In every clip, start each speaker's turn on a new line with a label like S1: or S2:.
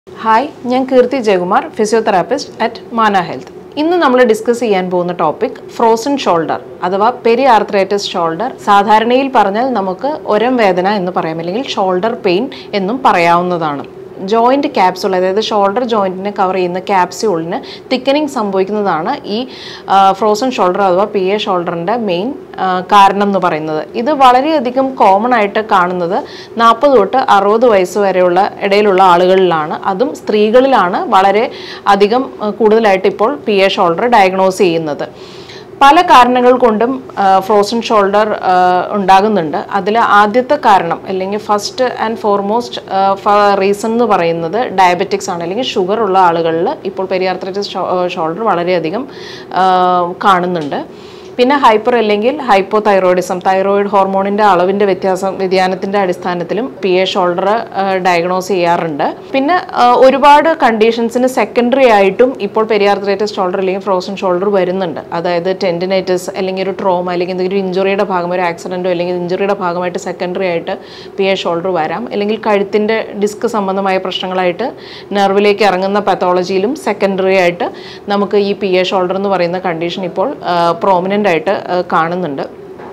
S1: hi ഞാൻ Keerthi Jayakumar physiotherapist at മാന health ഇന്ന് നമ്മൾ ഡിസ്കസ് ചെയ്യാൻ പോകുന്ന ടോപ്പിക് ഫ്രോസൺ ഷോൾഡർ അഥവാ പെരി ആർത്രൈറ്റിസ് ഷോൾഡർ സാധാരണയിൽ പറഞ്ഞാൽ നമുക്ക് ഒരം വേദന എന്ന് പറയാം അല്ലെങ്കിൽ ഷോൾഡർ പെയിൻ എന്നും പറയാവുന്നതാണ് ജോയിന്റ് ക്യാപ്സ്യൂൾ അതായത് ഷോൾഡർ ജോയിന്റിനെ കവർ ചെയ്യുന്ന ക്യാപ്സ്യൂളിന് തിക്കനിങ് സംഭവിക്കുന്നതാണ് ഈ ഫ്രോസൺ ഷോൾഡർ അഥവാ പി എ ഷോൾഡറിൻ്റെ മെയിൻ കാരണം എന്ന് പറയുന്നത് ഇത് വളരെയധികം കോമൺ ആയിട്ട് കാണുന്നത് നാൽപ്പത് തൊട്ട് അറുപത് വയസ്സ് വരെയുള്ള ഇടയിലുള്ള ആളുകളിലാണ് അതും സ്ത്രീകളിലാണ് വളരെ അധികം ആ, കൂടുതലായിട്ട് ഇപ്പോൾ പി എ ഷോൾഡർ ഡയഗ്നോസ് ചെയ്യുന്നത് പല കാരണങ്ങൾ കൊണ്ടും ഫ്രോസൺ ഷോൾഡർ ഉണ്ടാകുന്നുണ്ട് അതിൽ ആദ്യത്തെ കാരണം അല്ലെങ്കിൽ ഫസ്റ്റ് ആൻഡ് ഫോർമോസ്റ്റ് റീസൺ എന്ന് പറയുന്നത് ഡയബറ്റിക്സ് ആണ് അല്ലെങ്കിൽ ഷുഗർ ഉള്ള ആളുകളിൽ ഇപ്പോൾ പെരിയാർത്രൈറ്റിസ് ഷോൾഡർ വളരെയധികം ആ, കാണുന്നുണ്ട് പിന്നെ ഹൈപ്പർ അല്ലെങ്കിൽ ഹൈപ്പോ തൈറോയിഡിസം തൈറോയിഡ് ഹോർമോണിന്റെ അളവിന്റെ വ്യത്യാസം വ്യതിയാനത്തിന്റെ അടിസ്ഥാനത്തിലും പി എ ഷോൾഡർ ഡയഗ്നോസ് ചെയ്യാറുണ്ട് പിന്നെ ആ, ഒരുപാട് കണ്ടീഷൻസിന് സെക്കൻഡറി ആയിട്ടും ഇപ്പോൾ പെരിയാർത്രൈറ്റിസ് ഷോൾഡർ അല്ലെങ്കിൽ ഫ്രോസൺ ഷോൾഡർ വരുന്നുണ്ട് അതായത് ടെൻഡിനൈറ്റിസ് അല്ലെങ്കിൽ ഒരു ട്രോമ അല്ലെങ്കിൽ എന്തെങ്കിലും ഒരു ഇഞ്ചുറിയുടെ ഭാഗം ഒരു ആക്സിഡൻറ്റോ അല്ലെങ്കിൽ ഇഞ്ചുറിയുടെ ഭാഗമായിട്ട് സെക്കൻഡറി ആയിട്ട് പി എ ഷോൾഡർ വരാം അല്ലെങ്കിൽ കഴുത്തിൻ്റെ ഡിസ്ക് സംബന്ധമായ പ്രശ്നങ്ങളായിട്ട് നെർവിലേക്ക് ഇറങ്ങുന്ന പത്തോളജിയിലും സെക്കൻഡറി ആയിട്ട് നമുക്ക് ഈ പി എ ഷോൾഡർ എന്ന് പറയുന്ന കണ്ടീഷൻ ഇപ്പോൾ പ്രോമിനൻ്റ് ആയിട്ട് ആ, കാണുന്നുണ്ട്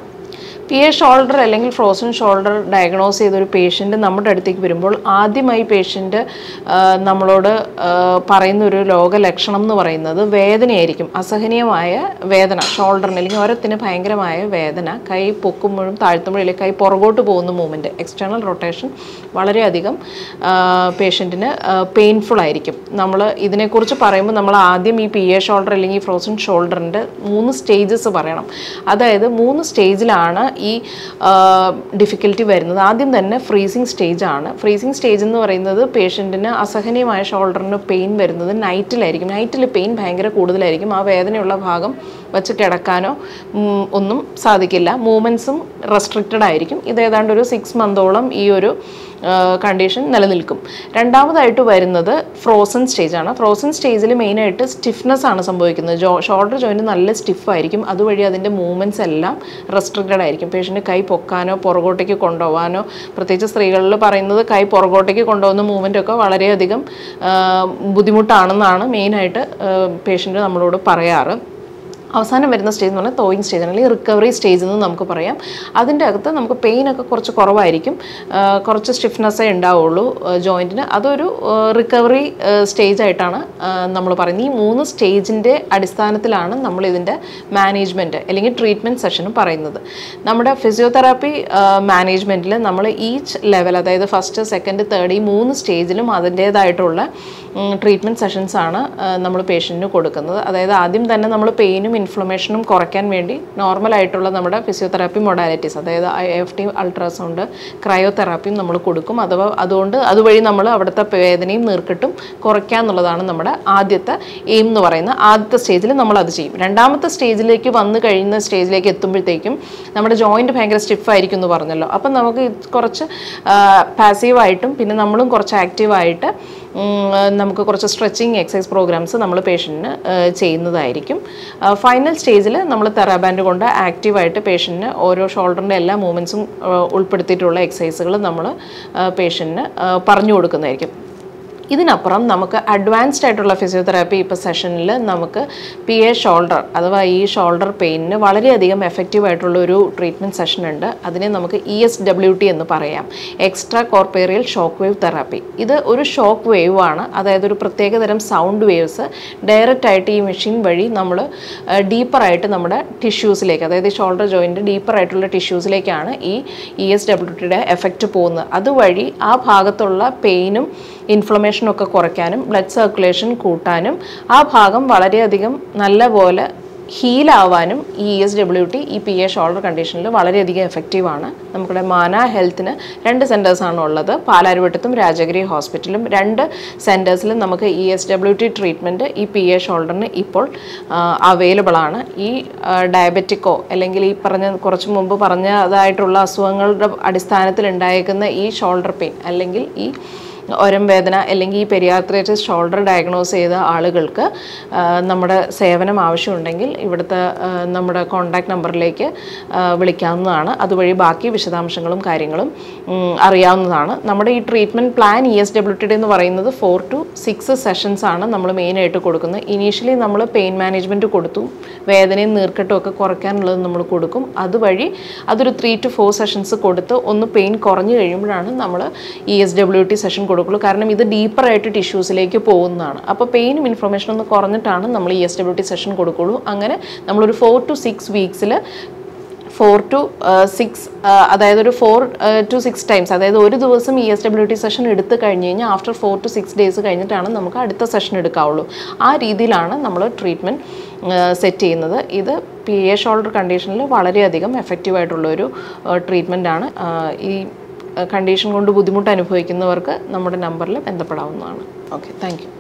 S1: പി എ ഷോൾഡർ അല്ലെങ്കിൽ ഫ്രോസൺ ഷോൾഡർ ഡയഗ്നോസ് ചെയ്ത ഒരു പേഷ്യൻ്റ് നമ്മുടെ അടുത്തേക്ക് വരുമ്പോൾ ആദ്യമായി പേഷ്യൻ്റ് നമ്മളോട് ആ, പറയുന്ന ഒരു രോഗലക്ഷണം എന്ന് പറയുന്നത് വേദനയായിരിക്കും അസഹനീയമായ വേദന ഷോൾഡറിന് അല്ലെങ്കിൽ ഓരത്തിന് ഭയങ്കരമായ വേദന കൈ പൊക്കുമ്പോഴും താഴ്ത്തുമ്പോഴും അല്ലെങ്കിൽ കൈ പുറകോട്ട് പോകുന്ന മൂവ്മെൻറ്റ് എക്സ്റ്റേണൽ റൊട്ടേഷൻ വളരെയധികം പേഷ്യൻറ്റിന് പെയിൻഫുൾ ആയിരിക്കും നമ്മൾ ഇതിനെക്കുറിച്ച് പറയുമ്പോൾ നമ്മൾ ആദ്യം ഈ പി എ ഷോൾഡർ അല്ലെങ്കിൽ ഫ്രോസൺ ഷോൾഡറിൻ്റെ മൂന്ന് സ്റ്റേജസ് പറയണം അതായത് മൂന്ന് സ്റ്റേജിലാണ് ഈ ഡിഫിക്കൽറ്റി വരുന്നത് ആദ്യം തന്നെ ഫ്രീസിങ് സ്റ്റേജ് ആണ് ഫ്രീസിങ് സ്റ്റേജ് എന്ന് പറയുന്നത് പേഷ്യൻറ്റിന് അസഹനീയമായ ഷോൾഡറിന് പെയിൻ വരുന്നത് നൈറ്റിലായിരിക്കും നൈറ്റിൽ പെയിൻ ഭയങ്കര കൂടുതലായിരിക്കും ആ വേദനയുള്ള ഭാഗം വെച്ച് കിടക്കാനോ ഉം, ഒന്നും സാധിക്കില്ല മൂവ്മെൻറ്റ്സും റെസ്ട്രിക്റ്റഡ് ആയിരിക്കും ഇത് ഏതാണ്ട് ഒരു സിക്സ് മന്തോളം ഈ ഒരു കണ്ടീഷൻ നിലനിൽക്കും രണ്ടാമതായിട്ട് വരുന്നത് ഫ്രോസൺ സ്റ്റേജ് ആണ് ഫ്രോസൺ സ്റ്റേജിൽ മെയിനായിട്ട് സ്റ്റിഫ്നെസ് ആണ് സംഭവിക്കുന്നത് ജോ ഷോൾഡർ ജോയിൻറ്റ് നല്ല സ്റ്റിഫായിരിക്കും അതുവഴി അതിൻ്റെ മൂവ്മെൻറ്റ്സ് എല്ലാം റെസ്ട്രിക്റ്റഡ് ആയിരിക്കും പേഷ്യൻ്റ് കൈ പൊക്കാനോ പുറകോട്ടേക്ക് കൊണ്ടുപോകാനോ പ്രത്യേകിച്ച് സ്ത്രീകളിൽ പറയുന്നത് കൈ പുറകോട്ടേക്ക് കൊണ്ടുപോകുന്ന മൂവ്മെൻ്റ് ഒക്കെ വളരെയധികം ആ, ബുദ്ധിമുട്ടാണെന്നാണ് മെയിനായിട്ട് പേഷ്യൻ്റ് നമ്മളോട് പറയാറ് അവസാനം വരുന്ന സ്റ്റേജ് എന്ന് പറഞ്ഞാൽ തോയിങ് സ്റ്റേജ് അല്ലെങ്കിൽ റിക്കവറി സ്റ്റേജ് എന്ന് നമുക്ക് പറയാം അതിൻ്റെ അകത്ത് നമുക്ക് പെയിൻ ഒക്കെ കുറച്ച് കുറവായിരിക്കും ആ, കുറച്ച് സ്റ്റിഫ്നെസ്സേ ഉണ്ടാവുള്ളൂ ജോയിൻറ്റിന് അതൊരു റിക്കവറി സ്റ്റേജ് ആയിട്ടാണ് നമ്മൾ പറയുന്നത് ഈ മൂന്ന് സ്റ്റേജിൻ്റെ അടിസ്ഥാനത്തിലാണ് നമ്മൾ ഇതിൻ്റെ മാനേജ്മെൻറ്റ് അല്ലെങ്കിൽ ട്രീറ്റ്മെൻറ്റ് സെഷനും പറയുന്നത് നമ്മുടെ ഫിസിയോതെറാപ്പി മാനേജ്മെൻറ്റിൽ നമ്മൾ ഈച്ച് ലെവൽ അതായത് ഫസ്റ്റ് സെക്കൻഡ് തേർഡ് ഈ മൂന്ന് സ്റ്റേജിലും അതിൻ്റേതായിട്ടുള്ള ട്രീറ്റ്മെൻറ്റ് സെഷൻസ് ആണ് നമ്മൾ പേഷ്യൻറ്റിന് കൊടുക്കുന്നത് അതായത് ആദ്യം തന്നെ നമ്മൾ പെയിനും ഇൻഫ്ലമേഷനും കുറയ്ക്കാൻ വേണ്ടി നോർമൽ ആയിട്ടുള്ള നമ്മുടെ ഫിസിയോതെറാപ്പി മൊഡാലിറ്റീസ് അതായത് ഐ എഫ് ടി അൾട്രാസൗണ്ട് ക്രയോതെറാപ്പിയും നമ്മൾ കൊടുക്കും അഥവാ അതുകൊണ്ട് അതുവഴി നമ്മൾ അവിടുത്തെ വേദനയും നീർക്കെട്ടും കുറയ്ക്കുക എന്നുള്ളതാണ് നമ്മുടെ ആദ്യത്തെ എയിം എന്ന് പറയുന്ന ആദ്യത്തെ സ്റ്റേജിൽ നമ്മൾ അത് ചെയ്യും രണ്ടാമത്തെ സ്റ്റേജിലേക്ക് വന്നു കഴിയുന്ന സ്റ്റേജിലേക്ക് എത്തുമ്പോഴത്തേക്കും നമ്മുടെ ജോയിൻറ്റ് ഭയങ്കര സ്റ്റിഫായിരിക്കും എന്ന് പറഞ്ഞല്ലോ അപ്പം നമുക്ക് ഇത് കുറച്ച് പാസീവായിട്ടും പിന്നെ നമ്മളും കുറച്ച് ആക്റ്റീവായിട്ട് ഉം, നമുക്ക് കുറച്ച് സ്ട്രെച്ചിങ് എക്സസൈസ് പ്രോഗ്രാംസ് നമ്മൾ പേഷ്യൻറ്റിന് ചെയ്യുന്നതായിരിക്കും ഫൈനൽ സ്റ്റേജിൽ നമ്മൾ തെറാബാൻഡ് കൊണ്ട് ആക്റ്റീവായിട്ട് പേഷ്യൻറ്റിന് ഓരോ ഷോൾഡറിൻ്റെ എല്ലാ മൂവ്മെൻറ്റ്സും ഉൾപ്പെടുത്തിയിട്ടുള്ള എക്സസൈസുകൾ നമ്മൾ പേഷ്യൻറ്റിന് പറഞ്ഞു കൊടുക്കുന്നതായിരിക്കും ഇതിനപ്പുറം നമുക്ക് അഡ്വാൻസ്ഡ് ആയിട്ടുള്ള ഫിസിയോതെറാപ്പി ഇപ്പോൾ സെഷനിൽ നമുക്ക് പി എ ഷോൾഡർ അഥവാ ഈ ഷോൾഡർ പെയിനിന് വളരെയധികം എഫക്റ്റീവ് ആയിട്ടുള്ള ഒരു ട്രീറ്റ്മെൻറ്റ് സെഷൻ ഉണ്ട് അതിനെ നമുക്ക് ഇ എസ് ഡബ്ല്യു ടി എന്ന് പറയാം extracorporeal shock wave therapy ഇത് ഒരു ഷോക്ക് വേവ് ആണ് അതായത് ഒരു പ്രത്യേകതരം സൗണ്ട് വേവ്സ് ഡയറക്റ്റ് ആയിട്ട് ഈ മെഷീൻ വഴി നമ്മൾ ഡീപ്പറായിട്ട് നമ്മുടെ ടിഷ്യൂസിലേക്ക് അതായത് ഈ ഷോൾഡർ ജോയിൻറ്റ് ഡീപ്പറായിട്ടുള്ള ടിഷ്യൂസിലേക്കാണ് ഈ ഇ എസ് ഡബ്ല്യു ടിയുടെ എഫക്റ്റ് പോകുന്നത് അതുവഴി ആ ഭാഗത്തുള്ള പെയിനും ഇൻഫ്ലമേഷനും ഒക്കെ കുറയ്ക്കാനും ബ്ലഡ് സർക്കുലേഷൻ കൂട്ടാനും ആ ഭാഗം വളരെയധികം നല്ലപോലെ ഹീലാവാനും ഈ എസ് ഡബ്ല്യു ടി ഈ പി എ ഷോൾഡർ കണ്ടീഷനിൽ വളരെയധികം എഫക്റ്റീവാണ് നമ്മുടെ മാന ഹെൽത്തിന് രണ്ട് സെൻറ്റേഴ്സാണ് ഉള്ളത് പാലാരിവട്ടത്തും രാജഗിരി ഹോസ്പിറ്റലും രണ്ട് സെൻറ്റേഴ്സിലും നമുക്ക് E S W T treatment ഈ പി എ ഷോൾഡറിന് ഇപ്പോൾ അവൈലബിൾ ആണ് ഈ ഡയബറ്റിക്കോ അല്ലെങ്കിൽ ഈ പറഞ്ഞ കുറച്ച് മുമ്പ് പറഞ്ഞതായിട്ടുള്ള അസുഖങ്ങളുടെ അടിസ്ഥാനത്തിൽ ഉണ്ടായേക്കുന്ന ഈ ഷോൾഡർ പെയിൻ അല്ലെങ്കിൽ ഈ ഒരം വേദന അല്ലെങ്കിൽ ഈ പെരിയാർത്രൈറ്റിസ് ഷോൾഡർ ഡയഗ്നോസ് ചെയ്ത ആളുകൾക്ക് ആ, നമ്മുടെ സേവനം ആവശ്യമുണ്ടെങ്കിൽ ഇവിടുത്തെ ആ, നമ്മുടെ കോൺടാക്ട് നമ്പറിലേക്ക് ആ, വിളിക്കാവുന്നതാണ് അതുവഴി ബാക്കി വിശദാംശങ്ങളും കാര്യങ്ങളും ഉം, അറിയാവുന്നതാണ് നമ്മുടെ ഈ treatment plan E S W T എന്ന് പറയുന്നത് ഫോർ ടു സിക്സ് സെഷൻസ് ആണ് നമ്മൾ മെയിനായിട്ട് കൊടുക്കുന്നത് ഇനീഷ്യലി നമ്മൾ പെയിൻ മാനേജ്മെൻറ്റ് കൊടുത്തു വേദനയും നീർക്കെട്ടും ഒക്കെ കുറയ്ക്കാനുള്ളത് നമ്മൾ കൊടുക്കും അതുവഴി അതൊരു ത്രീ ടു ഫോർ സെഷൻസ് കൊടുത്ത് ഒന്ന് പെയിൻ കുറഞ്ഞു കഴിയുമ്പോഴാണ് നമ്മൾ E S W T session കൊടുക്കുള്ളൂ കാരണം ഇത് ഡീപ്പറായിട്ട് ടിഷ്യൂസിലേക്ക് പോകുന്നതാണ് അപ്പോൾ പെയിനും ഇൻഫർമേഷൻ ഒന്ന് കുറഞ്ഞിട്ടാണ് നമ്മൾ E S W T session കൊടുക്കുള്ളൂ അങ്ങനെ നമ്മളൊരു ഫോർ ടു സിക്സ് വീക്സിൽ ഫോർ ടു സിക്സ് അതായത് ഒരു ഫോർ ടു സിക്സ് ടൈംസ് അതായത് ഒരു ദിവസം E S W T session എടുത്ത് കഴിഞ്ഞ് കഴിഞ്ഞാൽ after four to six days കഴിഞ്ഞിട്ടാണ് നമുക്ക് അടുത്ത സെഷൻ എടുക്കാവുള്ളൂ ആ രീതിയിലാണ് നമ്മൾ ട്രീറ്റ്മെൻറ്റ് സെറ്റ് ചെയ്യുന്നത് ഇത് പി എ ഷോൾഡർ കണ്ടീഷനിൽ വളരെയധികം എഫക്റ്റീവ് ആയിട്ടുള്ളൊരു ട്രീറ്റ്മെൻ്റ് ആണ് ഈ കണ്ടീഷൻ കൊണ്ട് ബുദ്ധിമുട്ട് അനുഭവിക്കുന്നവർക്ക് നമ്മുടെ നമ്പറിൽ ബന്ധപ്പെടാവുന്നതാണ് ഓക്കെ താങ്ക് യു